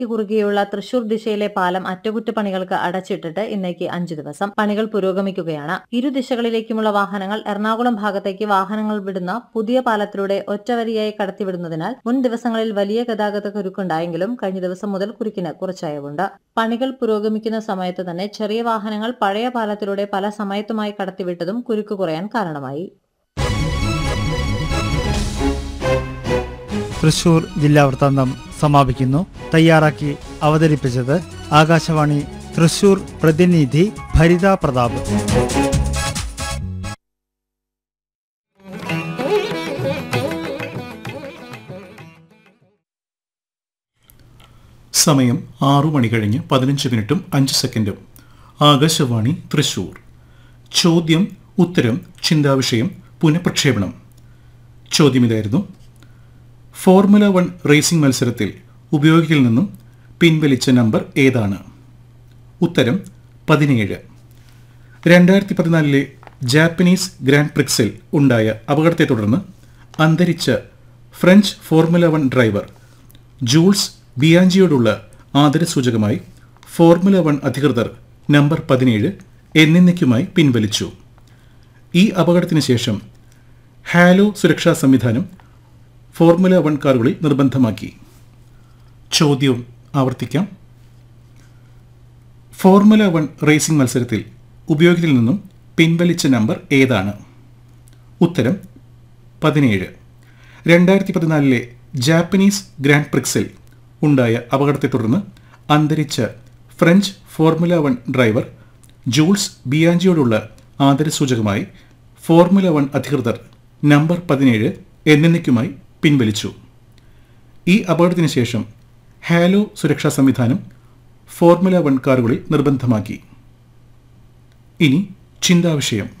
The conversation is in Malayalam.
കുറുകെയുള്ള തൃശൂർ ദിശയിലെ പാലം അറ്റകുറ്റപ്പണികൾക്ക് അടച്ചിട്ടിട്ട് ഇന്നേക്ക് അഞ്ചു ദിവസം പണികൾ പുരോഗമിക്കുകയാണ് ഇരു ദിശകളിലേക്കുമുള്ള വാഹനങ്ങൾ എറണാകുളം ഭാഗത്തേക്ക് വാഹനങ്ങൾ വിടുന്ന പുതിയ പാലത്തിലൂടെ ഒറ്റവരിയായി കടത്തിവിടുന്നതിനാൽ മുൻ ദിവസങ്ങളിൽ വലിയ ഗതാഗത കുരുക്കുണ്ടായെങ്കിലും കഴിഞ്ഞ ദിവസം മുതൽ കുരുക്കിന് കുറച്ചയവുണ്ട് പണികൾ പുരോഗമിക്കുന്ന സമയത്ത് തന്നെ ചെറിയ വാഹനങ്ങൾ പഴയ പാലത്തിലൂടെ പല സമയത്തുമായി കടത്തിവിട്ടതും കുരുക്ക് കുറയാൻ കാരണമായി തൃശൂർ ജില്ലാ വൃത്താന്തം സമാപിക്കുന്നു തയ്യാറാക്കി അവതരിപ്പിച്ചത് ആകാശവാണി തൃശൂർ പ്രതിനിധി ഭരിത പ്രതാപ് സമയം ആറു മണി കഴിഞ്ഞ് പതിനഞ്ച് മിനിറ്റും അഞ്ച് സെക്കൻഡും ആകാശവാണി തൃശൂർ ചോദ്യം ഉത്തരം ചിന്താവിഷയം പുനഃപ്രക്ഷേപണം ചോദ്യം ഇതായിരുന്നു ഫോർമുല വൺ റേസിംഗ് മത്സരത്തിൽ ഉപയോഗിക്കിൽ നിന്നും പിൻവലിച്ച നമ്പർ ഏതാണ് ഉത്തരം പതിനേഴ് രണ്ടായിരത്തി പതിനാലിലെ ജാപ്പനീസ് ഗ്രാൻഡ് പ്രിക്സിൽ ഉണ്ടായ അപകടത്തെ തുടർന്ന് അന്തരിച്ച French formula one driver Jules ബിയാഞ്ചിയോടുള്ള ആദരസൂചകമായി ഫോർമുല വൺ അധികൃതർ നമ്പർ പതിനേഴ് എന്നേക്കുമായി പിൻവലിച്ചു ഈ അപകടത്തിന് ശേഷം ഹാലോ സുരക്ഷാ സംവിധാനം ഫോർമുല വൺ കാറുകളിൽ നിർബന്ധമാക്കി ചോദ്യവും ആവർത്തിക്കാം ഫോർമുല വൺ റേസിംഗ് മത്സരത്തിൽ ഉപയോഗത്തിൽ നിന്നും പിൻവലിച്ച നമ്പർ ഏതാണ് ഉത്തരം പതിനേഴ് രണ്ടായിരത്തി പതിനാലിലെ ജാപ്പനീസ് ഗ്രാൻഡ് പ്രിക്സിൽ ഉണ്ടായ അപകടത്തെ തുടർന്ന് അന്തരിച്ച French formula one driver Jules ബിയാഞ്ചിയോടുള്ള ആദരസൂചകമായി ഫോർമുല വൺ അധികൃതർ നമ്പർ പതിനേഴ് എന്നേക്കുമായി പിൻവലിച്ചു ഈ അപകടത്തിന് ശേഷം ഹാലോ സുരക്ഷാ സംവിധാനം ഫോർമുല വൺ കാറുകളിൽ നിർബന്ധമാക്കി ഇനി ചിന്താവിഷയം